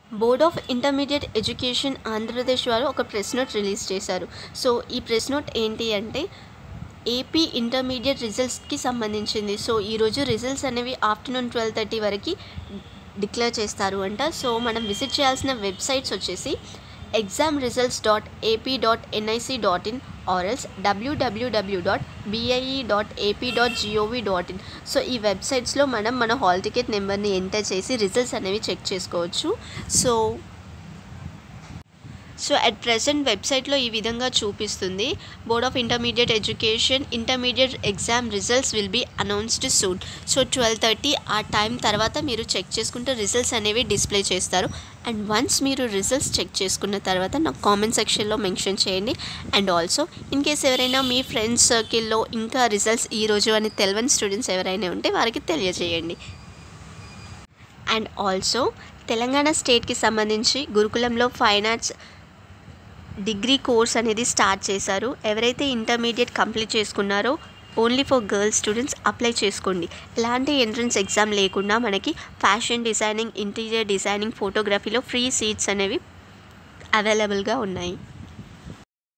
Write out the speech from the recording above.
board of intermediate education Andhra Pradesh వారు ఒక press note release చేశారు సో ఈ ప్రెస్ నోట్ ఏంటి అంటే ఏపీ ఇంటర్మీడియట్ రిజల్ట్స్కి సంబంధించింది సో ఈరోజు రిజల్ట్స్ అనేవి ఆఫ్టర్నూన్ ట్వెల్వ్ థర్టీ వరకు డిక్లేర్ చేస్తారు అంట సో మనం విజిట్ చేయాల్సిన వెబ్సైట్స్ వచ్చేసి exam results dot AP dot NIC dot in URLs WWW dot BIE dot AP dot GOV dot in so ఈ వెబ్సైట్స్లో మనం మన హాల్ టికెట్ నెంబర్ని ఎంటర్ చేసి రిజల్ట్స్ అనేవి చెక్ చేసుకోవచ్చు సో సో అట్ ప్రెసెంట్ వెబ్సైట్లో ఈ విధంగా చూపిస్తుంది board of intermediate education intermediate exam results will be announced soon so twelve thirty ఆ టైం తర్వాత మీరు చెక్ చేసుకుంటే రిజల్ట్స్ అనేవి డిస్ప్లే చేస్తారు అండ్ వన్స్ మీరు రిజల్ట్స్ చెక్ చేసుకున్న తర్వాత నాకు కామెంట్ సెక్షన్లో మెన్షన్ చేయండి అండ్ ఆల్సో ఇన్ కేస్ ఎవరైనా మీ ఫ్రెండ్స్ సర్కిల్లో ఇంకా రిజల్ట్స్ ఈరోజు అని తెలియని స్టూడెంట్స్ ఎవరైనా ఉంటే వారికి తెలియజేయండి అండ్ ఆల్సో తెలంగాణ స్టేట్కి సంబంధించి గురుకులంలో ఫైన్ ఆర్ట్స్ డిగ్రీ కోర్స్ అనేది స్టార్ట్ చేశారు ఎవరైతే ఇంటర్మీడియట్ కంప్లీట్ చేసుకున్నారో only for girls students apply చేసుకోండి ఎలాంటి ఎంట్రన్స్ ఎగ్జామ్ లేకుండా మనకి ఫ్యాషన్ డిజైనింగ్ ఇంటీరియర్ డిజైనింగ్ ఫోటోగ్రఫీలో ఫ్రీ సీట్స్ అనేవి అవైలబుల్గా ఉన్నాయి